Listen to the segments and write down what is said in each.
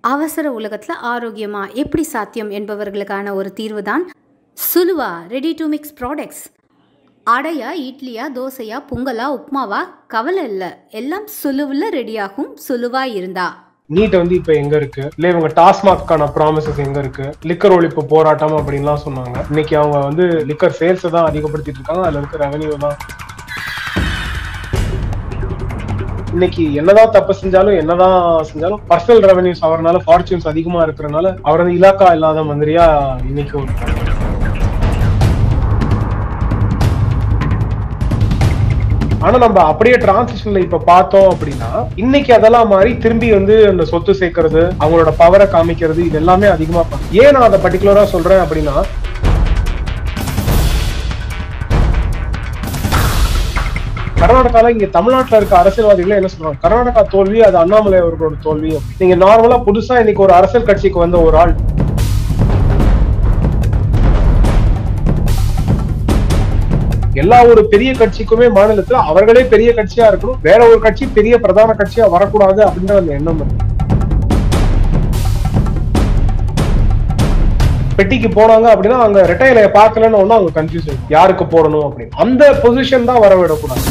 அவசர உலகத்தில் ஆரோக்கியமா எப்படி சாத்தியம் என்பவர்களுக்கான ஒரு தீர்வு தான் சுலுவா ரெடி டு மிக்ஸ் ப்ராடக்ட்ஸ் அடையா இட்லியா தோசையா பொங்கலா உப்மாவா கவலை இல்லை எல்லாம் சுலுவில் ரெடியாகும் சுலுவா இருந்தா நீட் வந்து இப்ப எங்க இருக்கு இல்ல இவங்க டாஸ்மாக்கான ப்ராமிசஸ் எங்க இருக்கு லிக்கர் ஒழிப்பு போராட்டம் அப்படின்லாம் சொன்னாங்க இன்னைக்கு அவங்க வந்து லிக்கர் சேல்ஸ் தான் அதிகப்படுத்திட்டு இருக்காங்க அதுல இருக்க ரெவன்யூ தான் இன்னைக்கு என்னதான் தப்பு செஞ்சாலும் என்னதான் செஞ்சாலும் பர்சனல் ரெவன்யூஸ் அவர்னால ஃபார்ச்சூன்ஸ் அதிகமா இருக்கிறனால அவர் வந்து இலாக்கா இல்லாத மந்திரியா இன்னைக்கு ஒரு ஆனா நம்ம அப்படியே டிரான்சிஷன்ல இப்ப பார்த்தோம் அப்படின்னா இன்னைக்கு அதெல்லாம் மாறி திரும்பி வந்து அந்த சொத்து சேர்க்கறது அவங்களோட பவரை காமிக்கிறது இது எல்லாமே அதிகமா பார்க்கணும். ஏன் நான் அதை பர்டிகுலரா சொல்றேன் அப்படின்னா கர்நாடகால இங்க தமிழ்நாட்டுல இருக்க அரசியல்வாதிகள் என்ன சொல்றாங்க கர்நாடகா தோல்வி அது அண்ணாமலை அவர்களோட தோல்வி அப்படி. நீங்க நார்மலா புதுசா இன்னைக்கு ஒரு அரசியல் கட்சிக்கு வந்த ஒரு ஆள் எல்லா ஒரு பெரிய கட்சிக்குமே மாநிலத்துல அவர்களே பெரிய கட்சியா இருக்கணும் வேற ஒரு கட்சி பெரிய பிரதான கட்சியா வரக்கூடாது அப்படின்ற அந்த எண்ணம் இருக்கு பெட்டிக்கு போனாங்க அப்படின்னா அங்க ரெட்டையில பார்க்கலன்னு ஒண்ணு அவங்க கன்ஃபியூஸ் ஆகும் யாருக்கு போடணும் அப்படின்னு அந்த பொசிஷன் தான் வர விடக்கூடாது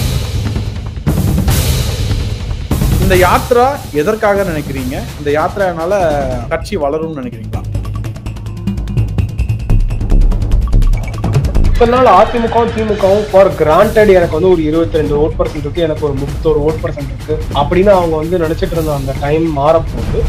இந்த யாத்ரா எதற்காக நினைக்கிறீங்க இந்த யாத்ரானால கட்சி வளரும்னு நினைக்கிறீங்களா இத்தனை நாள் அதிமுகவும் திமுகவும் ஃபார் கிராண்டட் எனக்கு வந்து ஒரு இருபத்தி ரெண்டு ஓட் பர்சன்ட் இருக்கு எனக்கு ஒரு முப்பத்தோரு ஓட் பர்சன்ட் இருக்கு அப்படின்னு அவங்க வந்து நினைச்சிட்டு இருந்த அந்த டைம் மாறப்போகுது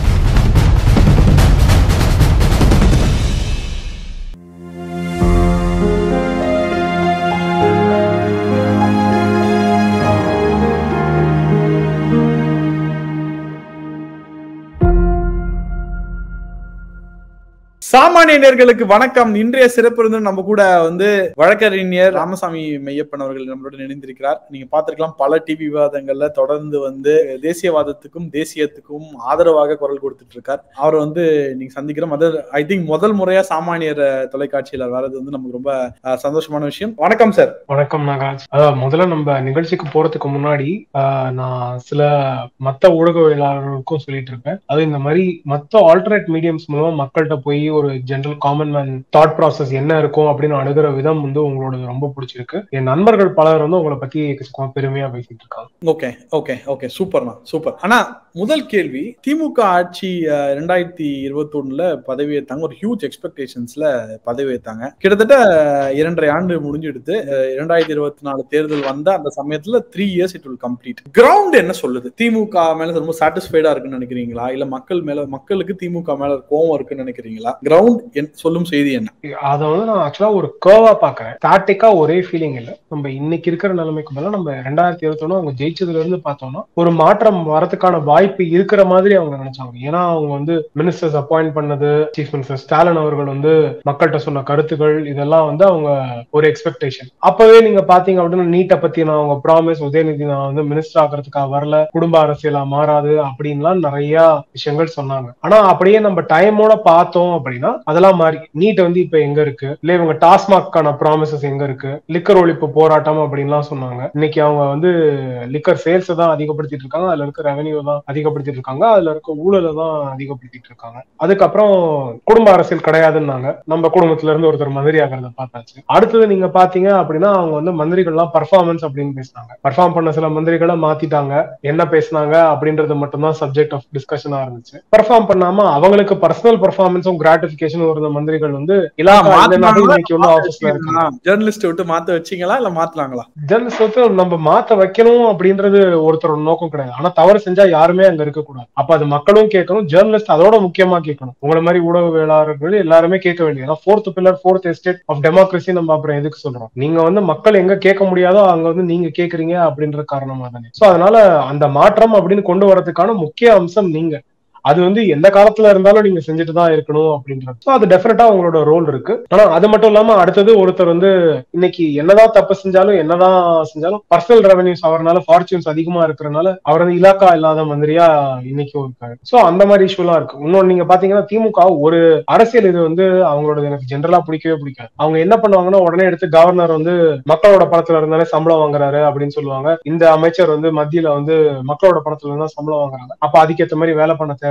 சாமானிய நேர்களுக்கு வணக்கம் இன்றைய சிறப்பு இருந்து நம்ம கூட வந்து வழக்கறிஞர் ராமசாமி மெய்யப்பன் அவர்கள் நம்மளுடன் இணைந்திருக்கிறார் நீங்க பார்த்திருக்கலாம் பல டிவி விவாதங்கள்ல தொடர்ந்து வந்து தேசியவாதத்துக்கும் தேசியத்துக்கும் ஆதரவாக குரல் கொடுத்துட்டு இருக்கார் அவர் வந்து நீங்க சந்திக்கிறோம் அது ஐ திங்க் முதல் முறையா சாமானியர் தொலைக்காட்சியில வர்றது வந்து நமக்கு ரொம்ப அஹ், சந்தோஷமான விஷயம் வணக்கம் சார் வணக்கம் நாகாஜ் அதாவது முதல்ல நம்ம நிகழ்ச்சிக்கு போறதுக்கு முன்னாடி ஆஹ், நான் சில மத்த ஊடகவியலாளர்களுக்கும் சொல்லிட்டு இருப்பேன் அது இந்த மாதிரி மத்த ஆல்டர்னேட் மீடியம்ஸ் மூலமா மக்கள்கிட்ட போய் ஒரு general common man thought process என்ன இருக்கும் அப்படின்னு அணுகிற விதம் வந்து உங்களோட ரொம்ப பிடிச்சிருக்கு என் நண்பர்கள் பலர் வந்து உங்களை பத்தி கொஞ்சம் பெருமையா பேசிட்டு இருக்காங்க ஓகே ஓகே ஓகே சூப்பர்ண்ணா சூப்பர் ஆனா முதல் கேள்வி திமுக ஆட்சி அஹ், ரெண்டாயிரத்தி இருபத்தி ஒண்ணுல பதவி ஏத்தாங்க ஒரு ஹியூஜ் எக்ஸ்பெக்டேஷன்ஸ்ல பதவி ஏத்தாங்க கிட்டத்தட்ட அஹ், இரண்டரை ஆண்டு முடிஞ்செடுத்து அஹ், இரண்டாயிரத்தி இருபத்தி நாலு தேர்தல் வந்த அந்த சமயத்துல three years it will complete ground என்ன சொல்லுது திமுக மேல ரொம்ப சாட்டிஸ்ஃபைடா இருக்குன்னு நினைக்கிறீங்களா இல்ல மக்கள் மேல மக்களுக்கு திமுக மேல கோவம் இருக்குன்னு நினைக்கிறீங்களா கிரவுண்ட் சொல்லும் செய்தி என்ன அதை வந்து நான் ஆக்சுவலா ஒரு கேர்வா பாக்குறேன் ஸ்டாட்டிக்கா ஒரே ஃபீலிங் இல்ல நம்ம இன்னைக்கு இருக்கிற நிலைமைக்கு மேல நம்ம ரெண்டாயிரத்தி இருபத்தி ஒண்ணு அவங்க ஜெயிச்சதுல இருந்து பார்த்தோம்னா ஒரு மாற்றம் வரதுக்கான வாய்ப்பு இருக்கிற மாதிரி அவங்க நினைச்சாங்க ஏன்னா அவங்க வந்து மினிஸ்டர்ஸ் அப்பாயிண்ட் பண்ணது சீஃப் மினிஸ்டர் ஸ்டாலின் அவர்கள் வந்து மக்கள்கிட்ட சொன்ன கருத்துக்கள் இதெல்லாம் வந்து அவங்க ஒரு எக்ஸ்பெக்டேஷன் அப்பவே நீங்க பாத்தீங்க அப்படின்னா நீட்டை பத்தி நான் அவங்க ப்ராமிஸ் உதயநிதி நான் வந்து மினிஸ்டர் ஆகிறதுக்காக வரல குடும்ப அரசியலா மாறாது அப்படின்லாம் நிறைய விஷயங்கள் சொன்னாங்க ஆனா அப்படியே நம்ம டைமோட பார்த்தோம் அப்படின்னா அதெல்லாம் மாறி நீட் வந்து இப்ப எங்க இருக்கு இல்ல இவங்க டாஸ்மாக்கான ப்ராமிசஸ் எங்க இருக்கு லிக்கர் ஒழிப்பு போராட்டம் அப்படின்லாம் சொன்னாங்க இன்னைக்கு அவங்க வந்து லிக்கர் சேல்ஸ் தான் அதிகப்படுத்திட்டு இருக்காங்க அதுல இருக்க ரெவன்யூ தான் அதிகப்படுத்திட்டு இருக்காங்க அதுல இருக்க ஊழலை தான் அதிகப்படுத்திட்டு இருக்காங்க அதுக்கப்புறம் குடும்ப அரசியல் கிடையாதுன்னாங்க நம்ம குடும்பத்துல இருந்து ஒருத்தர் மந்திரி ஆகிறத பார்த்தாச்சு அடுத்தது நீங்க பாத்தீங்க அப்படின்னா அவங்க வந்து மந்திரிகள்லாம் பர்ஃபார்மன்ஸ் அப்படின்னு பேசினாங்க பர்ஃபார்ம் பண்ண சில மந்திரிகளை மாத்திட்டாங்க என்ன பேசினாங்க அப்படின்றது மட்டும்தான் சப்ஜெக்ட் ஆஃப் டிஸ்கஷனா இருந்துச்சு பர்ஃபார்ம் பண்ணாம அவங்களுக்கு பர்சனல் பர்ஃபார்மன்ஸும் கிராட்டிபிகேஷனும் இருந்த மந்திரிகள் வந்து இலாக்கா இல்லைனாலும் இன்னைக்கு ஒன்னும் ஆபீஸ்ல இருக்காங்க ஜேர்னலிஸ்ட் விட்டு மாத்த வச்சீங்களா இல்ல மாத்தலாங்களா ஜெர்னலிஸ்ட் வந்து நம்ம மாத்த வைக்கணும் அப்படின்றது ஒருத்தரோட நோக்கம் கிடையாது ஆனா தவறு செஞ்சா யாருமே அங்க இருக்க கூடாது அப்ப அது மக்களும் கேட்கணும் ஜெர்னலிஸ்ட் அதோட முக்கியமா கேட்கணும் உங்களை மாதிரி ஊடகவியலாளர்கள் எல்லாருமே கேட்க வேண்டியது ஏன்னா fourth pillar fourth estate of democracy நம்ம அப்புறம் எதுக்கு சொல்றோம் நீங்க வந்து மக்கள் எங்க கேட்க முடியாதோ அங்க வந்து நீங்க கேக்குறீங்க அப்படின்ற காரணமா தானே சோ அதனால அந்த மாற்றம் அப்படின்னு கொண்டு வரதுக்கான முக்கிய அம்சம் நீங்க அது வந்து எந்த காலத்துல இருந்தாலும் நீங்க செஞ்சுட்டு தான் இருக்கணும் அப்படின்றது So, அது டெஃபினட்டா உங்களோட ரோல் இருக்கு ஆனா அது மட்டும் இல்லாம அடுத்தது ஒருத்தர் வந்து இன்னைக்கு என்னதான் தப்பு செஞ்சாலும் என்னதான் செஞ்சாலும் பர்சனல் ரெவன்யூஸ் அவர்னால ஃபார்ச்சூன்ஸ் அதிகமா இருக்கிறனால அவர் வந்து இலாக்கா இல்லாத மந்திரியா இன்னைக்கும் இருக்காரு சோ அந்த மாதிரி இஷ்யூலாம் இருக்கு இன்னொன்னு நீங்க பாத்தீங்கன்னா திமுக ஒரு அரசியல் இது வந்து அவங்களோட எனக்கு ஜென்ரலா பிடிக்கவே பிடிக்காது அவங்க என்ன பண்ணுவாங்கன்னா உடனே எடுத்து கவர்னர் வந்து மக்களோட பணத்துல இருந்தாலே சம்பளம் வாங்குறாரு அப்படின்னு சொல்லுவாங்க இந்த அமைச்சர் வந்து மத்தியில வந்து மக்களோட பணத்துல இருந்தா சம்பளம் வாங்குறாங்க அப்ப அதுக்கேற்ற மாதிரி வேலை பண்ண தேவையில்லை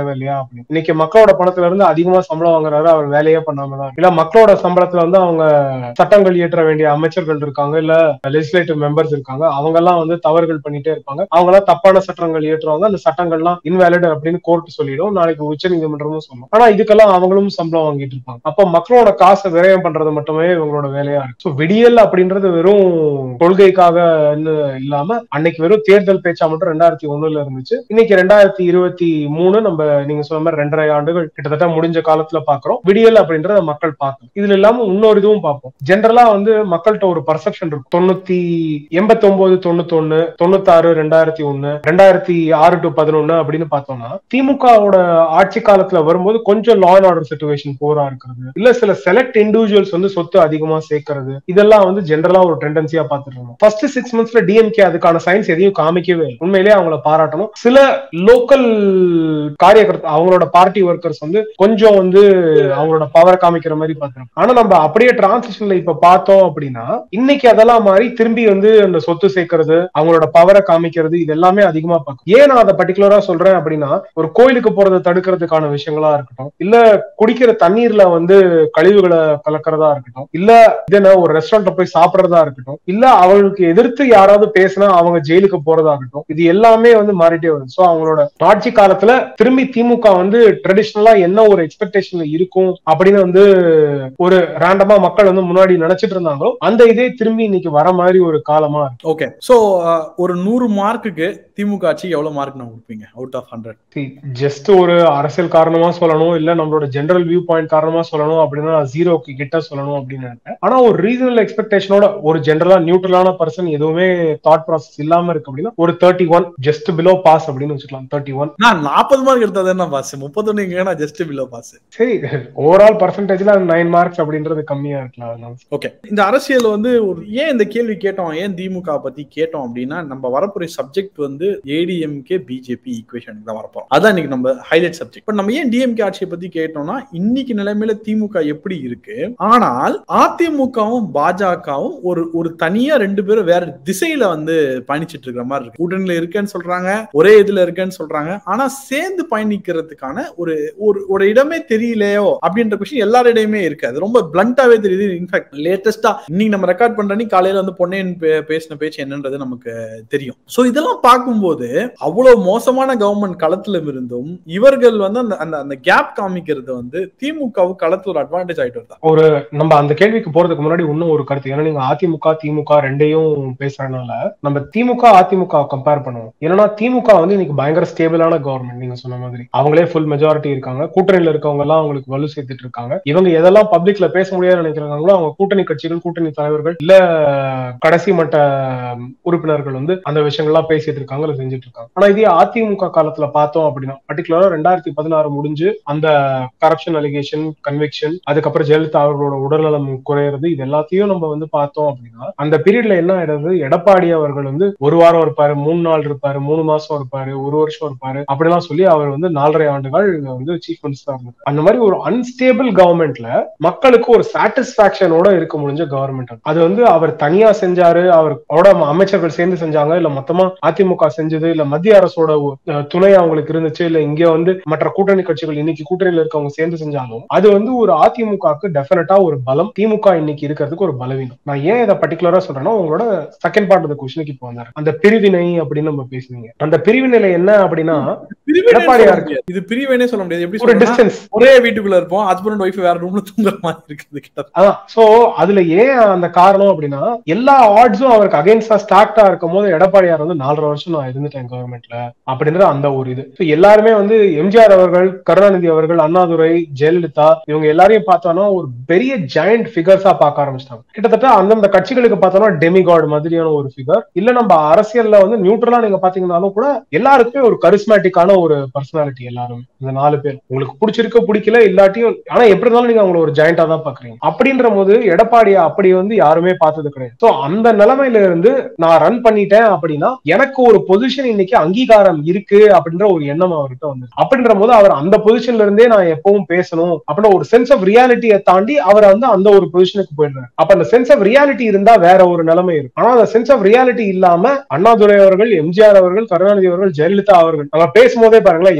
தேவையில்லையா அப்படின்னு இன்னைக்கு மக்களோட பணத்துல இருந்து அதிகமா சம்பளம் வாங்குறாரு அவர் வேலையே பண்ணாம தான் இல்ல மக்களோட சம்பளத்துல வந்து அவங்க சட்டங்கள் இயற்ற வேண்டிய அமைச்சர்கள் இருக்காங்க இல்ல லெஜிஸ்லேட்டிவ் மெம்பர்ஸ் இருக்காங்க அவங்க எல்லாம் வந்து தவறுகள் பண்ணிட்டே இருப்பாங்க அவங்க எல்லாம் தப்பான சட்டங்கள் இயற்றுவாங்க அந்த சட்டங்கள்லாம் இன்வேலிட் அப்படின்னு கோர்ட் சொல்லிடும் நாளைக்கு உச்ச நீதிமன்றமும் சொல்லும் ஆனா இதுக்கெல்லாம் அவங்களும் சம்பளம் வாங்கிட்டு இருப்பாங்க அப்ப மக்களோட காசை விரயம் பண்றது மட்டுமே இவங்களோட வேலையா இருக்கு So, விடியல் அப்படின்றது வெறும் கொள்கைக்காக இல்லாம அன்னைக்கு வெறும் தேர்தல் பேச்சா மட்டும் ரெண்டாயிரத்தி ஒண்ணுல இருந்துச்சு இன்னைக்கு ரெண்டாயிரத்தி இருபத்தி மூணு நம்ம நீங்க சொன்ன மாதிரி ரெண்டரை ஆண்டுகள் கிட்டத்தட்ட முடிஞ்ச காலத்துல பாக்குறோம் விடியல் அப்படின்றத மக்கள் பார்க்கணும் இதுல இல்லாம இன்னொரு இதுவும் பார்ப்போம் ஜென்ரலா வந்து மக்கள்கிட்ட ஒரு பர்செப்ஷன் இருக்கும் தொண்ணூத்தி எண்பத்தி ஒன்பது தொண்ணூத்தொன்னு தொண்ணூத்தாறு ரெண்டாயிரத்தி ஒண்ணு ரெண்டாயிரத்தி ஆறு டு பதினொன்னு அப்படின்னு பார்த்தோம்னா திமுகவோட ஆட்சி காலத்துல வரும்போது கொஞ்சம் லா அண்ட் ஆர்டர் சுச்சுவேஷன் போரா இருக்கிறது இல்ல சில செலக்ட் இண்டிவிஜுவல்ஸ் வந்து சொத்து அதிகமா சேர்க்கறது இதெல்லாம் வந்து ஜென்ரலா ஒரு டெண்டன்சியா பார்த்துட்டு இருக்கோம் ஃபர்ஸ்ட் சிக்ஸ் மந்த்ஸ்ல டிஎம்கே அதுக்கான சயின்ஸ் எதையும் காமிக்கவே இல்லை. உண்மையிலேயே அவங்கள பாராட்டணும் சில லோக்கல் காரியகர்த்தா அவங்களோட பார்ட்டி ஒர்க்கர்ஸ் வந்து கொஞ்சம் வந்து அவங்களோட பவர் காமிக்கிற மாதிரி பார்த்துருக்கோம் ஆனா நம்ம அப்படியே டிரான்சிஷன்ல இப்ப பார்த்தோம் அப்படின்னா இன்னைக்கு அதெல்லாம் மாறி திரும்பி வந்து அந்த சொத்து சேர்க்கறது அவங்களோட பவரை காமிக்கிறது இது எல்லாமே அதிகமா பார்க்கும் ஏன் நான் அதை பர்டிகுலரா சொல்றேன் அப்படின்னா ஒரு கோயிலுக்கு போறதை தடுக்கிறதுக்கான விஷயங்களா இருக்கட்டும் இல்ல குடிக்கிற தண்ணீர்ல வந்து கழிவுகளை கலக்கிறதா இருக்கட்டும் இல்ல இதுனா ஒரு ரெஸ்டாரண்ட்ல போய் சாப்பிடுறதா இருக்கட்டும் இல்ல அவங்களுக்கு எதிர்த்து யாராவது பேசினா அவங்க ஜெயிலுக்கு போறதா இருக்கட்டும் இது எல்லாமே வந்து மாறிட்டே வருது சோ அவங்களோட ஆட்சி காலத்துல திரும்பி திமுக வந்து ட்ரெடிஷனலா என்ன ஒரு எக்ஸ்பெக்டேஷன்ல இருக்கும் அப்படின்னு வந்து ஒரு ரேண்டமா மக்கள் வந்து முன்னாடி நினைச்சிட்டு இருந்தாங்களோ அந்த இதே திரும்பி இன்னைக்கு வர மாதிரி ஒரு காலமா இருக்கு ஓகே சோ ஒரு நூறு மார்க்குக்கு திமுக ஆட்சி எவ்வளவு மார்க் நான் கொடுப்பீங்க அவுட் ஆஃப் ஹண்ட்ரட் ஜஸ்ட் ஒரு அரசியல் காரணமா சொல்லணும் இல்ல நம்மளோட ஜெனரல் வியூ பாயிண்ட் காரணமா சொல்லணும் அப்படின்னா நான் ஜீரோக்கு கிட்ட சொல்லணும் அப்படின்னு நினைப்பேன் ஆனா ஒரு ரீசனல் எக்ஸ்பெக்டேஷனோட ஒரு ஜெனரலா நியூட்ரலான பர்சன் எதுவுமே தாட் ப்ராசஸ் இல்லாம இருக்கு அப்படின்னா ஒரு thirty one just below pass அப்படின்னு வச்சுக்கலாம் தேர்ட்டி ஒன் நான் நாற்பது மார்க் எடுத்தது என்ன பாஸ் முப்பத்தொன்னு நான் ஜஸ்ட் பிலோ பாஸ் சரி ஓவரால் பர்சன்டேஜ்ல நைன் மார்க்ஸ் அப்படின்றது கம்மியா இருக்கலாம் அதனால ஓகே இந்த அரசியல் வந்து ஒரு ஏன் இந்த கேள்வி கேட்டோம் ஏன் திமுக பத்தி கேட்டோம் அப்படின்னா நம்ம வரப்போற சப்ஜெக்ட் வந்து ஏடிஎம்கே பிஜேபி ஈக்குவேஷன் தான் வரப்போம் அதான் இன்னைக்கு நம்ம ஹைலைட் சப்ஜெக்ட் பட் நம்ம ஏன் டிஎம்கே ஆட்சியை பத்தி கேட்டோம்னா இன்னைக்கு நிலைமையில திமுக எப்படி இருக்கு ஆனால் அதிமுகவும் பாஜகவும் ஒரு ஒரு தனியா ரெண்டு பேரும் வேற திசையில வந்து பயணிச்சிட்டு இருக்கிற மாதிரி இருக்கு கூட்டணியில இருக்கேன்னு சொல்றாங்க ஒரே இதுல இருக்கேன்னு சொல்றாங்க ஆனா சேர்ந்து பயணிக்கிறதுக்கான ஒரு ஒரு ஒரு இடமே தெரியலையோ அப்படின்ற கொஸ்டின் எல்லாரிடையுமே இருக்கு அது ரொம்ப பிளண்டாவே தெரியுது இன்ஃபேக்ட் லேட்டஸ்டா இன்னைக்கு நம்ம ரெக்கார்ட் பண்ற அன்னைக்கு காலையில வந்து பொன்னையன் பே- பேசின பேச்சு என்னன்றது நமக்கு தெரியும் சோ இதெல்லாம் பார்க்கும்போது அவ்வளவு மோசமான கவர்மெண்ட் களத்துல இருந்தும் இவர்கள் வந்து அந்த அந்த அந்த கேப் காமிக்கிறது வந்து திமுகவுக்கு களத்துல ஒரு அட்வான்டேஜ் ஆயிட்டு வருதா ஒரு நம்ம அந்த கேள்விக்கு போறதுக்கு முன்னாடி இன்னும் ஒரு கருத்து ஏன்னா நீங்க அதிமுக திமுக ரெண்டையும் பேசுறதுனால நம்ம திமுக அதிமுக கம்பேர் பண்ணுவோம் ஏன்னா திமுக வந்து இன்னைக்கு பயங்கர ஸ்டேபிளான கவர்மெண்ட் நீங்க சொன்ன மாதிரி அவங்களே ஃபுல் மெஜாரிட்டி இருக்காங்க கூட்டணியில இருக்கவங்க எல்லாம் அவங்களுக்கு வலு சேர்த்துட்டு இருக்காங்க இவங்க எதெல்லாம் பப்ளிக்ல பேச முடியாதுன்னு நினைக்கிறாங்களோ அவங்க கூட்டணி கட்சிகள் கூட்டணி தலைவர்கள் இல்ல கடைசி மட்ட உறுப்பினர்கள் வந்து அந்த விஷயங்கள்லாம் பேசிட்டு இருக்காங்க இல்ல செஞ்சுட்டு இருக்காங்க ஆனா இதே அதிமுக காலத்துல பார்த்தோம் அப்படின்னா பர்டிகுலரா ரெண்டாயிரத்தி பதினாறு முடிஞ்சு அந்த கரப்ஷன் அலிகேஷன் கன்விக்ஷன் அதுக்கப்புறம் ஜெயலலிதா அவர்களோட உடல்நலம் குறையிறது இது எல்லாத்தையும் நம்ம வந்து பார்த்தோம் அப்படின்னா அந்த பீரியட்ல என்ன ஆயிடுது எடப்பாடி அவர்கள் வந்து ஒரு வாரம் இருப்பாரு மூணு நாள் இருப்பாரு மூணு மாசம் இருப்பாரு ஒரு வருஷம் இருப்பாரு அப்படிலாம் சொல்லி அவர் வந்து நாலரை ஆண்டுகள் வந்து சீஃப் மினிஸ்டர் இருந்தார் அந்த மாதிரி ஒரு அன்ஸ்டேபிள் கவர்மெண்ட்ல மக்களுக்கு ஒரு சாட்டிஸ்பாக்சனோட இருக்க முடிஞ்ச கவர்மெண்ட் அது வந்து அவர் தனியா செஞ்சாரு அவர் அவரோட அமைச்சர்கள் சேர்ந்து செஞ்சாங்க இல்ல மொத்தமா அதிமுக செஞ்சது இல்ல மத்திய அரசோட அஹ், துணை அவங்களுக்கு இருந்துச்சு இல்ல இங்க வந்து மற்ற கூட்டணி கட்சிகள் இன்னைக்கு கூட்டணியில இருக்கவங்க சேர்ந்து செஞ்சாலும் அது வந்து ஒரு அதிமுகவுக்கு டெஃபினட்டா ஒரு பலம் திமுக இன்னைக்கு இருக்கிறதுக்கு ஒரு பலவீனம் நான் ஏன் இதை பர்டிகுலரா சொல்றேன்னா உங்களோட செகண்ட் பார்ட் ஆஃப் கொஸ்டினுக்கு இப்போ வந்தாரு அந்த பிரிவினை அப்படின்னு நம்ம பேசுனீங்க அந்த பிரிவினையில என்ன அப்படின்னா பிரிவினை எடப்பாடியா சொல்ல முடியாது. இது பிரிவினே சொல்ல முடியாது எப்படி ஒரு சொல்றேன்னா, டிஸ்டன்ஸ் ஒரே வீட்டுக்குள்ள இருப்போம் ஹஸ்பண்ட் ஒய்ஃப் வேற ரூம்ல தூங்குற மாதிரி இருக்குது கிட்ட அதான் சோ அதுல ஏன் அந்த காரணம் அப்படின்னா எல்லா ஆட்ஸும் அவருக்கு அகைன்ஸ்டா ஸ்டார்டா இருக்கும் போது எடப்பாடியார் வந்து நாலரை வருஷம் நான் இருந்துட்டேன் கவர்மெண்ட்ல அப்படின்றது அந்த ஒரு இது So எல்லாருமே வந்து எம்ஜிஆர் அவர்கள் கருணாநிதி அவர்கள் அண்ணாதுரை ஜெயலலிதா இவங்க எல்லாரையும் பார்த்தோம்னா ஒரு பெரிய ஜாயிண்ட் ஃபிகர்ஸா பார்க்க ஆரம்பிச்சிட்டாங்க கிட்டத்தட்ட அந்தந்த கட்சிகளுக்கு பார்த்தோம்னா டெமிகாட் மாதிரியான ஒரு ஃபிகர் இல்ல நம்ம அரசியல்ல வந்து நியூட்ரலா நீங்க பாத்தீங்கன்னாலும் கூட எல்லாருக்குமே ஒரு கரிஸ்மேட்டிக்கான ஒரு பர்சனாலிட்டி எல்லாருமே இந்த நாலு பேர் உங்களுக்கு பிடிச்சிருக்க பிடிக்கல இல்லாட்டியும் ஆனா எப்படி இருந்தாலும் நீங்க அவங்கள ஒரு ஜாயிண்டா தான் பாக்குறீங்க அப்படின்ற போது எடப்பாடியை அப்படி வந்து யாருமே பார்த்தது கிடையாது சோ அந்த நிலைமையில இருந்து நான் ரன் பண்ணிட்டேன் அப்படின்னா எனக்கு ஒரு பொசிஷன் இன்னைக்கு அங்கீகாரம் இருக்கு அப்படின்ற ஒரு எண்ணம் அவர்கிட்ட வந்து அப்படின்ற போது அவர் அந்த பொசிஷன்ல இருந்தே நான் எப்பவும் பேசணும் அப்படின்ற ஒரு சென்ஸ் ஆஃப் ரியாலிட்டியை தாண்டி அவர் வந்து அந்த ஒரு பொசிஷனுக்கு போயிடுறாரு அப்ப அந்த சென்ஸ் ஆஃப் ரியாலிட்டி இருந்தா வேற ஒரு நிலைமை இருக்கும் ஆனா அந்த சென்ஸ் ஆஃப் ரியாலிட்டி இல்லாம அண்ணாதுரை அவர்கள் எம்ஜிஆர் அவர்கள் கருணாநிதி அவர்கள் ஜெயலலிதா அவர்கள் நம்ம பேசும்போதே பாருங்களேன்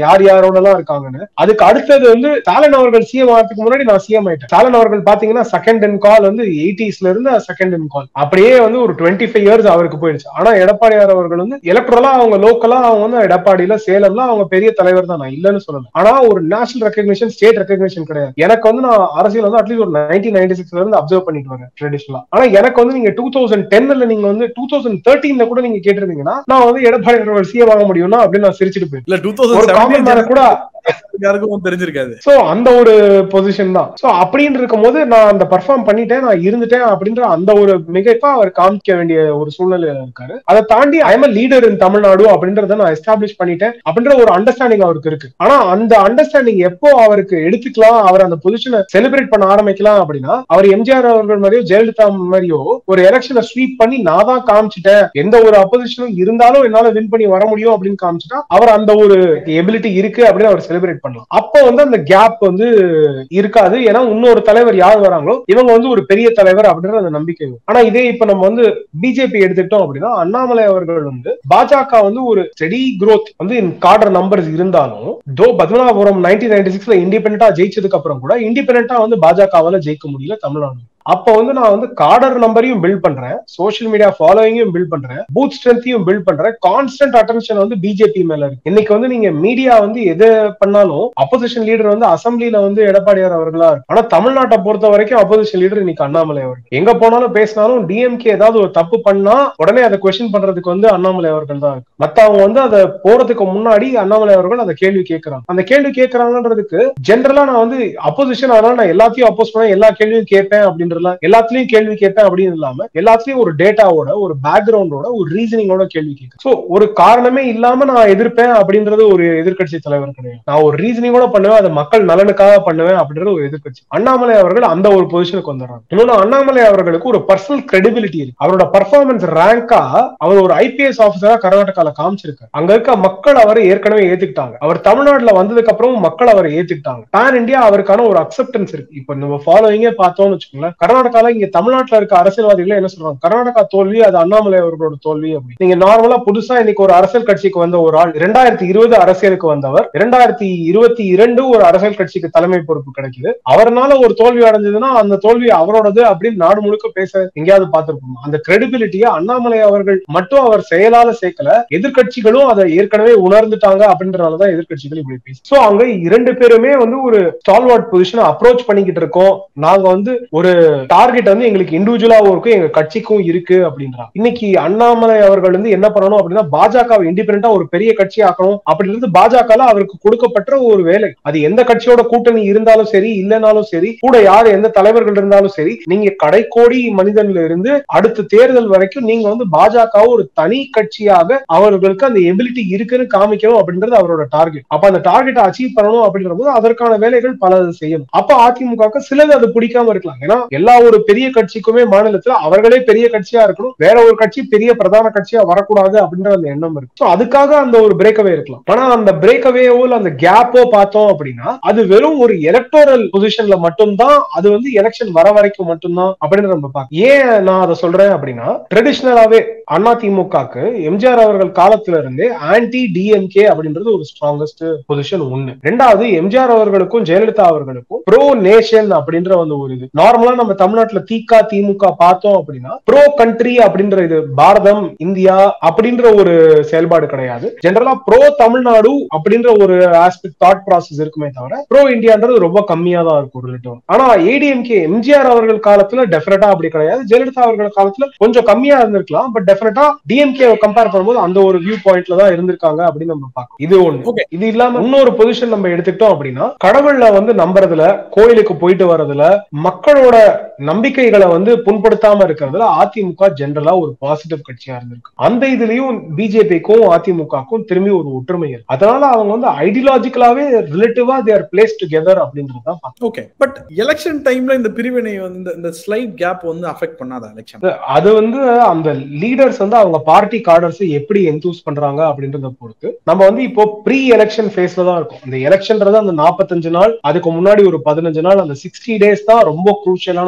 யார் யாரோட எல்லாம் இருக்காங்கன்னு அதுக்கு அடுத்தது வந்து ஸ்டாலின் அவர்கள் சிஎம் ஆகிறதுக்கு முன்னாடி நான் சிஎம் ஆயிட்டேன் ஸ்டாலின் அவர்கள் பாத்தீங்கன்னா செகண்ட் இன் கால் வந்து எயிட்டிஸ்ல இருந்து செகண்ட் இன் கால் அப்படியே வந்து ஒரு டுவெண்ட்டி ஃபைவ் இயர்ஸ் அவருக்கு போயிடுச்சு ஆனா எடப்பாடியார் அவர்கள் வந்து எலக்ட்ரலா அவங்க லோக்கலா அவங்க வந்து எடப்பாடியில சேலம்ல அவங்க பெரிய தலைவர் தான் நான் இல்லைன்னு சொல்லல ஆனா ஒரு நேஷனல் ரெகக்னிஷன் ஸ்டேட் ரெகக்னிஷன் கிடையாது எனக்கு வந்து நான் அரசியல் வந்து அட்லீஸ்ட் ஒரு நைன்டீன் நைன்டி சிக்ஸ்ல இருந்து அப்சர்வ் பண்ணிட்டு வரேன் ட்ரெடிஷனலா ஆனா எனக்கு வந்து நீங்க டூ தௌசண்ட் டென்ல நீங்க வந்து டூ தௌசண்ட் தேர்ட்டீன்ல கூட நீங்க கேட்டிருந்தீங்கன்னா நான் வந்து எடப்பாடி அவர்கள் சிஎம் வாங்க முடியும்னா அப்படின்னு நான் சிரிச்சிட்டு போயிருக்கேன் இல்ல டூ ஒரு காமன் மேன தௌசண்ட் கூட யாருக்கும் தெரிஞ்சிருக்காது சோ அந்த ஒரு பொசிஷன் தான் சோ அப்படின்னு இருக்கும்போது நான் அந்த பர்ஃபார்ம் பண்ணிட்டேன் நான் இருந்துட்டேன் அப்படின்ற அந்த ஒரு மிகைப்பா அவர் காமிக்க வேண்டிய ஒரு சூழ்நிலையில இருக்காரு அதை தாண்டி I am leader in Tamil Nadu அப்படின்றத நான் எஸ்டாப்ளிஷ் பண்ணிட்டேன் அப்படின்ற ஒரு அண்டர்ஸ்டாண்டிங் அவருக்கு இருக்கு ஆனா அந்த அண்டர்ஸ்டாண்டிங் எப்போ அவருக்கு எடுத்துக்கலாம் அவர் அந்த பொசிஷனை செலிப்ரேட் பண்ண ஆரம்பிக்கலாம் அப்படின்னா அவர் எம்ஜிஆர் அவர்கள் மாதிரியோ ஜெயலலிதா மாதிரியோ ஒரு எலெக்ஷனை ஸ்வீப் பண்ணி நான் தான் காமிச்சிட்டேன் எந்த ஒரு அப்போசிஷனும் இருந்தாலும் என்னால வின் பண்ணி வர முடியும் அப்படின்னு காமிச்சிட்டா அவர் அந்த ஒரு எபிலிட்டி இருக்கு அப்படின்னு அவர் செலிப்ரேட் பண்ணலாம் அப்போ வந்து அந்த கேப் வந்து இருக்காது ஏன்னா இன்னொரு தலைவர் யார் வராங்களோ இவங்க வந்து ஒரு பெரிய தலைவர் அப்படின்ற அந்த நம்பிக்கை வரும். ஆனா இதே இப்ப நம்ம வந்து பிஜேபி எடுத்துக்கிட்டோம் அப்படின்னா அண்ணாமலை அவர்கள் வந்து பாஜக வந்து ஒரு ஸ்டெடி growth வந்து கார்டர் நம்பர்ஸ் இருந்தாலும் தோ பத்மநாபபுரம் நைன்டீன் நைன்டி சிக்ஸ்ல இண்டிபெண்டா ஜெயிச்சதுக்கு அப்புறம் கூட இண்டிபெண்டா வந்து பாஜகவால ஜெயிக்க முடியல தமிழ்நாடு அப்ப வந்து நான் வந்து கார்டர் நம்பரையும் பில்ட் பண்றேன் சோஷியல் மீடியா ஃபாலோவிங்கையும் பில்ட் பண்றேன் பூத் ஸ்ட்ரென்த்தையும் பில்ட் பண்றேன் கான்ஸ்டன்ட் அட்டென்ஷன் வந்து பிஜேபி மேல இருக்கு இன்னைக்கு வந்து நீங்க மீடியா வந்து எது பண்ணாலும் அப்போசிஷன் லீடர் வந்து அசம்பிளில வந்து எடப்பாடியார் அவர்களா இருக்கு ஆனா தமிழ்நாட்டை பொறுத்த வரைக்கும் அப்போசிஷன் லீடர் இன்னைக்கு அண்ணாமலை அவர்கள் எங்க போனாலும் பேசினாலும் டிஎம்கே ஏதாவது ஒரு தப்பு பண்ணா உடனே அதை கொஸ்டின் பண்றதுக்கு வந்து அண்ணாமலை அவர்கள் தான் இருக்கு மத்தவங்க வந்து அதை போறதுக்கு முன்னாடி அண்ணாமலை அவர்கள் அந்த கேள்வி கேட்கறாங்க அந்த கேள்வி கேட்கறாங்கன்றதுக்கு ஜென்ரலா நான் வந்து அப்போசிஷன் அதனால நான் எல்லாத்தையும் அப்போஸ் பண்ண எல்லா கேள்வியும் கேட்பேன் அப்படின்றலாம் எல்லாத்துலயும் கேள்வி கேட்பேன் அப்படின்னு இல்லாம எல்லாத்துலயும் ஒரு டேட்டாவோட ஒரு பேக்ரவுண்டோட ஒரு ரீசனிங்கோட கேள்வி கேட்க சோ ஒரு காரணமே இல்லாம நான் எதிர்ப்பேன் அப்படின்றது ஒரு எதிர்க்கட்சி தலைவர் கிடையாது நான் ஒரு ரீசனிங்கோட பண்ணுவேன் அதை மக்கள் நலனுக்காக பண்ணுவேன் அப்படின்றது ஒரு எதிர்க்கட்சி அண்ணாமலை அவர்கள் அந்த ஒரு பொசிஷனுக்கு வந்துடுறாங்க இன்னொன்னு அண்ணாமலை அவர்களுக்கு ஒரு பர்சனல் கிரெடிபிலிட்டி இருக்கு அவரோட பர்ஃபார்மன்ஸ் ரேங்கா அவர் ஒரு ஐபிஎஸ் ஆபீசரா கர்நாடகால காமிச்சிருக்காரு அங்க இருக்க மக்கள் அவரை ஏற்கனவே ஏத்துக்கிட்டாங்க அவர் தமிழ்நாட்டுல வந்ததுக்கு அப்புறம் மக்கள் அவரை ஏத்துக்கிட்டாங்க பேன் இந்தியா அவருக்கான ஒரு அக்செப்டன்ஸ் இருக்கு இப்ப நம்ம ஃபாலோவிங்கே பார்த்தோம்னு வச்சுக்கோங்களேன் கர்நாடகால இங்க தமிழ்நாட்டுல இருக்க அரசியல்வாதிகள் என்ன சொல்றாங்க கர்நாடகா தோல்வி அது அண்ணாமலை அவர்களோட தோல்வி அப்படி நீங்க நார்மலா புதுசா இன்னைக்கு ஒரு அரசியல் கட்சிக்கு வந்த ஒரு ஆள் இரண்டாயிரத்தி இருபது அரசியலுக்கு வந்தவர் இரண்டாயிரத்தி இருபத்தி இரண்டு ஒரு அரசியல் கட்சிக்கு தலைமை பொறுப்பு கிடைக்குது அவர்னால ஒரு தோல்வி அடைஞ்சதுன்னா அந்த தோல்வி அவரோடது அப்படின்னு நாடு முழுக்க பேச எங்கேயாவது பார்த்திருப்போம் அந்த கிரெடிபிலிட்டியை அண்ணாமலை அவர்கள் மட்டும் அவர் செயலால சேர்க்கல எதிர்க்கட்சிகளும் அதை ஏற்கனவே உணர்ந்துட்டாங்க அப்படின்றனாலதான் எதிர்க்கட்சிகள் இப்படி பேசி சோ அங்க இரண்டு பேருமே வந்து ஒரு ஸ்டால்வார்ட் பொசிஷனை அப்ரோச் பண்ணிக்கிட்டு இருக்கோம் நாங்க வந்து ஒரு டார்கெட் வந்து எங்களுக்கு இண்டிவிஜுவலாவும் இருக்கும் எங்க கட்சிக்கும் இருக்கு அப்படின்றாங்க இன்னைக்கு அண்ணாமலை அவர்கள் வந்து என்ன பண்ணணும் அப்படின்னா பாஜகவை இண்டிபெண்டா ஒரு பெரிய கட்சி ஆக்கணும் அப்படின்றது பாஜக அவருக்கு கொடுக்கப்பட்ட ஒரு வேலை அது எந்த கட்சியோட கூட்டணி இருந்தாலும் சரி இல்லைனாலும் சரி கூட யார் எந்த தலைவர்கள் இருந்தாலும் சரி நீங்க கடைக்கோடி மனிதன்ல இருந்து அடுத்த தேர்தல் வரைக்கும் நீங்க வந்து பாஜக ஒரு தனி கட்சியாக அவர்களுக்கு அந்த எபிலிட்டி இருக்குன்னு காமிக்கணும் அப்படின்றது அவரோட டார்கெட் அப்ப அந்த டார்கெட்டை அச்சீவ் பண்ணணும் அப்படின்ற போது அதற்கான வேலைகள் பல செய்யணும் அப்ப அதிமுக சிலது அது பிடிக்காம இருக்கலாம் ஏன்னா எல்லா ஒரு பெரிய கட்சிக்குமே மாநிலத்துல அவர்களே பெரிய கட்சியா இருக்கணும் வேற ஒரு கட்சி பெரிய பிரதான கட்சியா வரக்கூடாது அப்படின்ற அந்த எண்ணம் இருக்கு So அதுக்காக அந்த ஒரு பிரேக்கவே இருக்கலாம் ஆனா அந்த பிரேக்கவேவோ இல்ல அந்த கேப்போ பார்த்தோம் அப்படின்னா அது வெறும் ஒரு எலக்டோரல் பொசிஷன்ல மட்டும்தான் அது வந்து எலெக்ஷன் வர வரைக்கும் மட்டும்தான் அப்படின்னு நம்ம பார்க்க ஏன் நான் அதை சொல்றேன் அப்படின்னா ட்ரெடிஷ்னலாவே அண்ணா திமுகக்கு எம்ஜிஆர் அவர்கள் காலத்துல இருந்தே ஆன்டி டிஎம்கே அப்படின்றது ஒரு ஸ்ட்ராங்கஸ்ட் பொசிஷன் ஒண்ணு ரெண்டாவது எம்ஜிஆர் அவர்களுக்கும் ஜெயலலிதா அவர்களுக்கும் ப்ரோ நேஷன் அப்படின்ற வந்து ஒரு இது நார்மலா நம்ம தமிழ்நாட்டுல திக திமுக பார்த்தோம் அப்படின்னா ப்ரோ கண்ட்ரி அப்படின்ற இது பாரதம் இந்தியா அப்படின்ற ஒரு செயல்பாடு கிடையாது ஜெனரலா ப்ரோ தமிழ்நாடு அப்படின்ற ஒரு ஆஸ்பெக்ட் தாட் ப்ராசஸ் இருக்குமே தவிர ப்ரோ இந்தியான்றது ரொம்ப கம்மியா தான் இருக்கும் ரிலேட்டிவ் ஆனா ஏடிஎம்கே எம்ஜிஆர் அவர்கள் காலத்துல டெஃபினட்டா அப்படி கிடையாது ஜெயலலிதா அவர்கள் காலத்துல கொஞ்சம் கம்மியா இருந்திருக்கலாம் பட் டெஃபினட்டா டிஎம்கே கம்பேர் பண்ணும்போது அந்த ஒரு வியூ பாயிண்ட்ல தான் இருந்திருக்காங்க அப்படின்னு நம்ம பார்க்கணும் இது ஒண்ணு Okay. இது இல்லாம இன்னொரு பொசிஷன் நம்ம எடுத்துக்கிட்டோம் அப்படின்னா கடவுள்ல வந்து நம்புறதுல கோயிலுக்கு போயிட்டு வர்றதுல மக்களோட நம்பிக்கைகளை வந்து புண்படுத்தாம இருக்கிறதுல அதிமுக ஜெனரலா ஒரு பாசிட்டிவ் கட்சியா இருந்திருக்கு அந்த இதுலயும் பிஜேபிக்கும் அதிமுகக்கும் திரும்பி ஒரு ஒற்றுமை இருக்கு அதனால அவங்க வந்து ஐடியாலஜிக்கலாவே ரிலேட்டிவா தேர் பிளேஸ் டுகெதர் அப்படின்றது தான் பார்க்கணும். ஓகே பட் எலெக்ஷன் டைம்ல இந்த பிரிவினை வந்து இந்த- இந்த ஸ்லைட் கேப் வந்து அஃபெக்ட் பண்ணாதா எலெக்ஷன் அது வந்து அந்த லீடர்ஸ் வந்து அவங்க பார்ட்டி கார்டர்ஸ் எப்படி என்தூஸ் பண்றாங்க அப்படின்றத பொறுத்து நம்ம வந்து இப்போ ப்ரீ எலெக்ஷன் ஃபேஸ்ல தான் இருக்கும் அந்த எலெக்ஷன்ன்றது அந்த நாற்பத்தஞ்சு நாள் அதுக்கு முன்னாடி ஒரு பதினஞ்சு நாள் அந்த சிக்ஸ்டி டேஸ் தான் ரொம்ப குரூஷியலான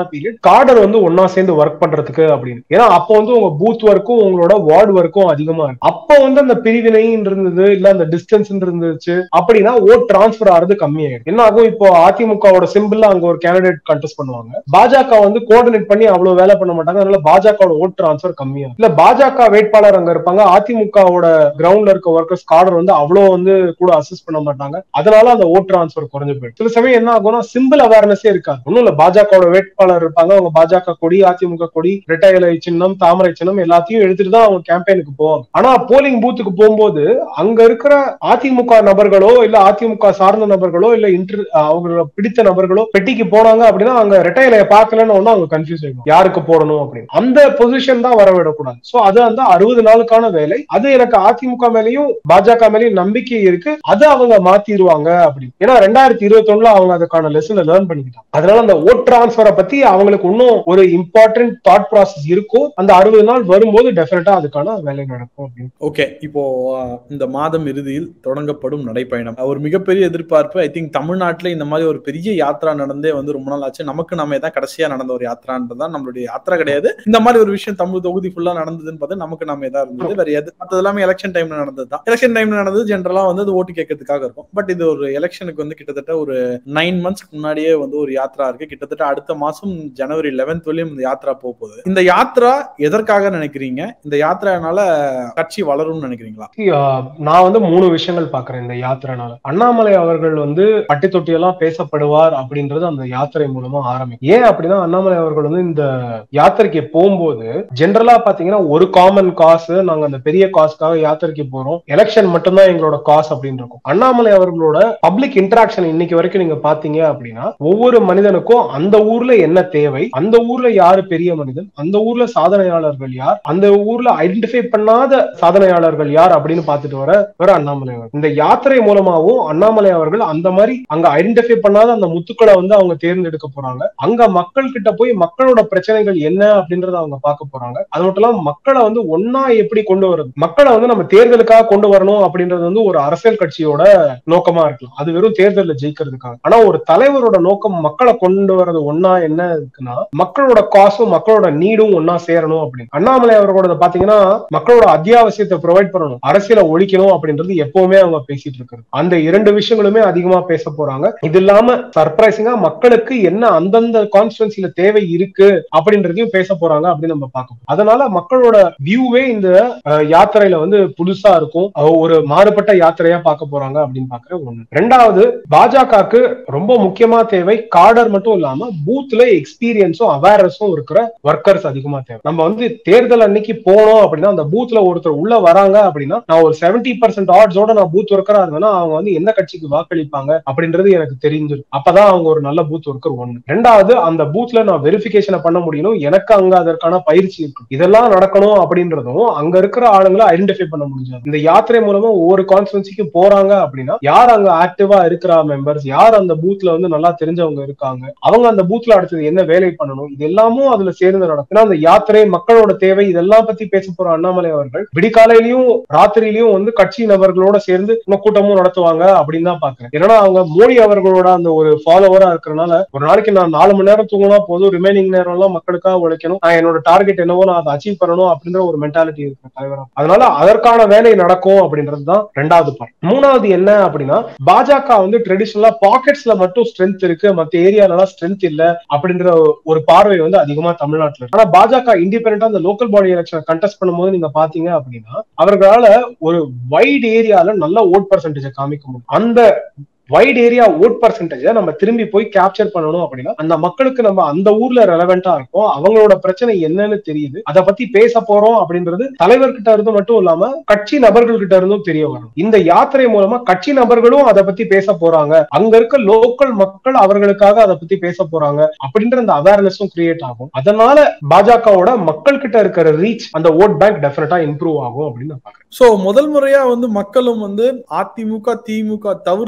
கிரிட்டிக்கலான பீரியட் காடர் வந்து ஒன்னா சேர்ந்து ஒர்க் பண்றதுக்கு அப்படின்னு ஏன்னா அப்போ வந்து உங்க பூத் ஒர்க்கும் உங்களோட வார்டு ஒர்க்கும் அதிகமா இருக்கு அப்போ வந்து அந்த பிரிவினை இருந்தது இல்ல அந்த டிஸ்டன்ஸ் இருந்துச்சு அப்படின்னா ஓட் டிரான்ஸ்பர் ஆறது கம்மியாயிடும் என்ன ஆகும் இப்போ அதிமுகவோட சிம்பிள் அங்க ஒரு கேண்டிடேட் கண்டெஸ்ட் பண்ணுவாங்க பாஜக வந்து கோஆர்டினேட் பண்ணி அவ்வளவு வேலை பண்ண மாட்டாங்க அதனால பாஜகவோட ஓட் டிரான்ஸ்பர் கம்மியாகும் இல்ல பாஜக வேட்பாளர் அங்க இருப்பாங்க அதிமுகவோட கிரவுண்ட்ல இருக்க ஒர்க்கர்ஸ் கார்டர் வந்து அவ்வளவு வந்து கூட அசிஸ்ட் பண்ண மாட்டாங்க அதனால அந்த ஓட் டிரான்ஸ்பர் குறைஞ்சு போயிடும் சில சமயம் என்ன ஆகும்னா சிம்பிள் அவேர்னஸே இருக்காது ஒண்ணும் இல்ல பாஜகவோட வேட்பாளர் இருப்பாங்க அவங்க பாஜக கொடி அதிமுக கொடி இரட்டை இலை சின்னம் தாமரை சின்னம் எல்லாத்தையும் எடுத்துட்டு தான் அவங்க கேம்பெயினுக்கு போவாங்க ஆனா போலிங் பூத்துக்கு போகும்போது அங்க இருக்கிற அதிமுக நபர்களோ இல்ல அதிமுக சார்ந்த நபர்களோ இல்ல இன்டர் அவங்க பிடித்த நபர்களோ பெட்டிக்கு போனாங்க அப்படின்னா அங்க இரட்டை இலையை பார்க்கலன்னு ஒண்ணு அவங்க கன்ஃபியூஸ் ஆகும் யாருக்கு போடணும் அப்படின்னு அந்த பொசிஷன் தான் வரவிடக்கூடாது சோ அது அந்த அறுபது நாளுக்கான வேலை அது எனக்கு அதிமுக மேலயும் பாஜக மேலயும் நம்பிக்கை இருக்கு அது அவங்க மாத்திடுவாங்க அப்படின்னு ஏன்னா ரெண்டாயிரத்தி இருபத்தி ஒண்ணுல அவங்க அதுக்கான லெசனை லேர்ன் பண்ணிக்கிட்டாங்க அதனால அந்த ஓட் டிரான்ஸ்பரை பத்தி அவங்களுக்கு இன்னும் ஒரு இம்பார்ட்டன்ட் தாட் ப்ராசஸ் இருக்கும் அந்த அறுபது நாள் வரும்போது டெஃபினட்டா அதுக்கான வேலை நடக்கும் அப்படின்னு ஓகே இப்போ அஹ், இந்த மாதம் இறுதியில் தொடங்கப்படும் நடைப்பயணம் ஒரு மிகப்பெரிய எதிர்பார்ப்பு ஐ திங்க் தமிழ்நாட்டுல இந்த மாதிரி ஒரு பெரிய யாத்ரா நடந்தே வந்து ரொம்ப நாள் ஆச்சு நமக்கு நம்ம தான் கடைசியா நடந்த ஒரு யாத்ரான்றதுதான் நம்மளுடைய யாத்ரா கிடையாது இந்த மாதிரி ஒரு விஷயம் தமிழ் தொகுதி ஃபுல்லா நடந்ததுன்னு பார்த்தா நமக்கு நாம எதா இருந்தது வேற எது மற்றது எல்லாமே எலெக்ஷன் டைம்ல நடந்தது தான் எலெக்ஷன் டைம்ல நடந்தது ஜென்ரலா வந்து அது ஓட்டு கேட்கறதுக்காக இருக்கும் பட் இது ஒரு எலெக்ஷனுக்கு வந்து கிட்டத்தட்ட ஒரு நைன் மந்த்ஸ்க்கு முன்னாடியே வந்து ஒரு யாத்ரா இருக்கு கிட்டத்தட்ட அடுத்த மாசம் ஜனவரி லெவன்த் வரையும் இந்த யாத்ரா போக போகுது இந்த யாத்ரா எதற்காக நினைக்கிறீங்க இந்த யாத்ரானால கட்சி வளரும்னு நினைக்கிறீங்களா ஆஹ் நான் வந்து மூணு விஷயங்கள் பாக்குறேன் இந்த யாத்திரைனால அண்ணாமலை அவர்கள் வந்து பட்டி தொட்டியெல்லாம் பேசப்படுவார் அப்படின்றது அந்த யாத்திரை மூலமா ஆரம்பிக்கும் ஏன் அப்படின்னா அண்ணாமலை அவர்கள் வந்து இந்த யாத்திரைக்கு போகும்போது ஜென்ரலா பாத்தீங்கன்னா ஒரு காமன் காசு நாங்க அந்த பெரிய காசுக்காக யாத்திரைக்கு போறோம் எலெக்ஷன் மட்டும்தான் எங்களோட காசு அப்படின்னு இருக்கும் அண்ணாமலை அவர்களோட பப்ளிக் இன்டராக்ஷன் இன்னைக்கு வரைக்கும் நீங்க பாத்தீங்க அப்படின்னா ஒவ்வொரு மனிதனுக்கும் அந்த ஊர்ல என்ன தேவை அந்த ஊர்ல யாரு பெரிய மனிதன் அந்த ஊர்ல சாதனையாளர்கள் யார் அந்த ஊர்ல ஐடென்டிஃபை பண்ணாத சாதனையாளர்கள் யார் அப்படின்னு பார்த்துட்டு வர வர அண்ணாமலை அவர்கள் இந்த யாத்திரை மூலமாவும் அண்ணாமலை அவர்கள் அந்த மாதிரி அங்க ஐடென்டிஃபை பண்ணாத அந்த முத்துக்களை வந்து அவங்க தேர்ந்தெடுக்க போறாங்க அங்க மக்கள் கிட்ட போய் மக்களோட பிரச்சனைகள் என்ன அப்படின்றத அவங்க பார்க்க போறாங்க அது மட்டும் இல்லாம மக்களை வந்து ஒன்னா எப்படி கொண்டு வர்றது மக்களை வந்து நம்ம தேர்தலுக்காக கொண்டு வரணும் அப்படின்றது வந்து ஒரு அரசியல் கட்சியோட நோக்கமா இருக்கலாம் அது வெறும் தேர்தலில் ஜெயிக்கிறதுக்காக ஆனா ஒரு தலைவரோட நோக்கம் மக்களை கொண்டு வர்றது ஒன்னா என்ன இருக்குன்னா மக்களோட காசும் மக்களோட நீடும் ஒன்னா சேரணும் அப்படின்னு அண்ணாமலை அவர்களோட பாத்தீங்கன்னா மக்களோட அத்தியாவசியத்தை ப்ரொவைட் பண்ணணும் அரசியலை ஒழிக்கணும் அப்படின்றது எப்பவுமே அவங்க பேசிட்டு இருக்காரு அந்த இரண்டு விஷயங்களுமே அதிகமா பேச போறாங்க இது இல்லாம சர்ப்ரைசிங்கா மக்களுக்கு என்ன அந்தந்த கான்ஸ்டுவன்சில தேவை இருக்கு அப்படின்றதையும் பேச போறாங்க அப்படின்னு நம்ம பார்க்கணும் அதனால மக்களோட வியூவே இந்த அஹ், யாத்திரையில வந்து புதுசா இருக்கும் அஹ், ஒரு மாறுபட்ட யாத்திரையா பார்க்க போறாங்க அப்படின்னு பாக்குற ஒண்ணு ரெண்டாவது பாஜகவுக்கு ரொம்ப முக்கியமா தேவை காடர் மட்டும் இல்லாம பூத்ல எக்ஸ்பீரியன்ஸும் அவேர்னஸும் இருக்கிற ஒர்க்கர்ஸ் அதிகமா தேவை நம்ம வந்து தேர்தல் அன்னைக்கு போனோம் அப்படின்னா அந்த பூத்ல ஒருத்தர் உள்ள வராங்க அப்படின்னா நான் ஒரு செவன்டி பர்சன்ட் ஆட்ஸோட நான் பூத் ஒர்க்கரா இருந்தேன்னா அவங்க வந்து எந்த கட்சிக்கு வாக்களிப்பாங்க அப்படின்றது எனக்கு தெரிஞ்சிடும் அப்பதான் அவங்க ஒரு நல்ல பூத் ஒர்க்கர் ஒண்ணு ரெண்டாவது அந்த பூத்ல நான் வெரிஃபிகேஷனை பண்ண முடியணும் எனக்கு அங்க அதற்கான பயிற்சி இருக்கு இதெல்லாம் நடக்கணும் அப்படின்றதும் அங்க இருக்கிற ஆளுங்களை ஐடென்டிஃபை பண்ண முடிஞ்சது இந்த யாத்திரை மூலமா ஒவ்வொரு கான்ஸ்டுவன்சிக்கு போறாங்க அப்படின்னா யார் அங்க ஆக்டிவா இருக்கிற மெம்பர்ஸ் யார் அந்த பூத்ல வந்து நல்லா தெரிஞ்சவங்க இருக்காங்க அவங்க அந்த பூத்ல அடுத்தது என்ன வேலை பண்ணணும் இது எல்லாமும் அதுல சேர்ந்து நடக்கும் ஏன்னா அந்த யாத்திரை மக்களோட தேவை இதெல்லாம் பத்தி பேச போற அண்ணாமலை அவர்கள் விடிகாலையிலயும் ராத்திரியிலயும் வந்து கட்சி நபர்களோட சேர்ந்து இன்னும் கூட்டமும் நடத்துவாங்க அப்படின்னு தான் பாக்குறேன் ஏன்னா அவங்க மோடி அவர்களோட அந்த ஒரு ஃபாலோவரா இருக்கிறனால ஒரு நாளைக்கு நான் நாலு மணி நேரம் தூங்கினா போதும் ரிமைனிங் நேரம் எல்லாம் மக்களுக்காக உழைக்கணும் நான் என்னோட டார்கெட் என்னவோ நான் அதை அச்சீவ் பண்ணணும் அப்படின்ற ஒரு மென்டாலிட்டி இருக்கு தலைவரா அதனால அதற்கான வேலை நடக்கும் அப்படின்றது தான் ரெண்டாவது பார்ட் மூணாவது என்ன அப்படின்னா பாஜக வந்து ட்ரெடிஷனலா பாக்கெட்ஸ்ல மட்டும் ஸ்ட்ரென்த் இருக்கு மத்த ஏரியால ஸ்ட்ரென்த் இல்ல அப்படின்ற ஒரு பார்வை வந்து அதிகமா தமிழ்நாட்டுல இருக்கு ஆனா பாஜக இண்டிபெண்டா அந்த லோக்கல் பாடி எலெக்ஷன் கண்டெஸ்ட் பண்ணும்போது நீங்க பாத்தீங்க அப்படின்னா அவர்களால ஒரு வைட் ஏரியால நல்ல ஓட் பர்சன்டேஜ் காமிக்க முடியும் அந்த வைட் ஏரியா ஓட் பர்சன்டேஜ நம்ம திரும்பி போய் கேப்சர் பண்ணணும் அப்படின்னா அந்த மக்களுக்கு நம்ம அந்த ஊர்ல ரெலவெண்டா இருக்கும் அவங்களோட பிரச்சனை என்னன்னு தெரியுது அதை பத்தி பேச போறோம் அப்படின்றது தலைவர்கிட்ட இருந்து மட்டும் இல்லாம கட்சி நபர்கள் கிட்ட இருந்தும் தெரிய வரும் இந்த யாத்திரை மூலமா கட்சி நபர்களும் அதை பத்தி பேச போறாங்க அங்க இருக்க லோக்கல் மக்கள் அவர்களுக்காக அதை பத்தி பேச போறாங்க அப்படின்ற அந்த அவேர்னஸும் கிரியேட் ஆகும் அதனால பாஜகவோட மக்கள் கிட்ட இருக்கிற ரீச் அந்த ஓட் பேங்க் டெஃபினட்டா இம்ப்ரூவ் ஆகும் அப்படின்னு நான் பாக்குறேன் சோ முதல் முறையா வந்து மக்களும் வந்து அதிமுக திமுக தவிர்த்து வேற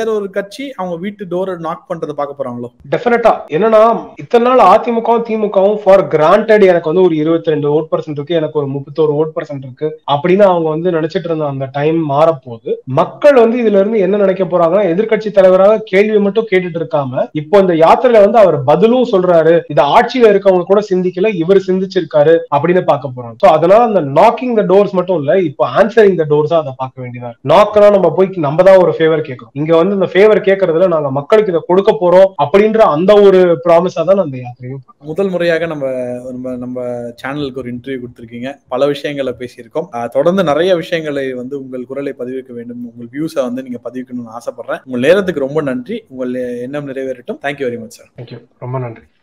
வேற ஒரு கட்சி அவங்க வீட்டு டோரை நாக் பண்றதை பார்க்க போறாங்களோ டெஃபினட்டா என்னன்னா இத்தனை நாள் அதிமுகவும் திமுகவும் ஃபார் கிராண்டட் எனக்கு வந்து ஒரு இருபத்தி ரெண்டு ஓட் பர்சன்ட் இருக்கு எனக்கு ஒரு முப்பத்தோரு ஓட் பர்சன்ட் இருக்கு அப்படின்னு அவங்க வந்து நினைச்சிட்டு இருந்த அந்த டைம் மாறப்போகுது மக்கள் வந்து இதுல இருந்து என்ன நினைக்க போறாங்கன்னா எதிர்க்கட்சி தலைவராக கேள்வி மட்டும் கேட்டுட்டு இருக்காம இப்போ இந்த யாத்திரையில வந்து அவர் பதிலும் சொல்றாரு இது ஆட்சியில இருக்கவங்க கூட சிந்திக்கல இவர் சிந்திச்சிருக்காரு அப்படின்னு பார்க்க போறாங்க சோ அதனால அந்த நாக்கிங் த டோர்ஸ் மட்டும் இல்ல இப்போ ஆன்சரிங் த டோர்ஸா அதை பார்க்க வேண்டியதா இருக்கு நாக்கனா நம்ம போய் நம்ம தான் ஒரு ஃபேவர் கேட்கறோம் இங்க வந்து இந்த ஃபேவர் கேட்கறதுல நாங்க மக்களுக்கு இதை கொடுக்க போறோம் அப்படின்ற அந்த ஒரு ப்ராமிஸா தான் அந்த யாத்திரையும் முதல் முறையாக நம்ம நம்ம நம்ம சேனலுக்கு ஒரு இன்டர்வியூ கொடுத்துருக்கீங்க பல விஷயங்களை பேசியிருக்கோம் ஆஹ் தொடர்ந்து நிறைய விஷயங்களை வந்து உங்கள் குரலை பதிவிக்க வேண்டும் உங்கள் வியூஸை வந்து நீங்க பதிவிக்கணும்னு ஆசைப்படுறேன் உங்கள் நேரத்துக்கு ரொம்ப நன்றி உங்கள் எண்ணம் நிறைவேறட்டும் thank you very much sir thank you ரொம்ப நன்றி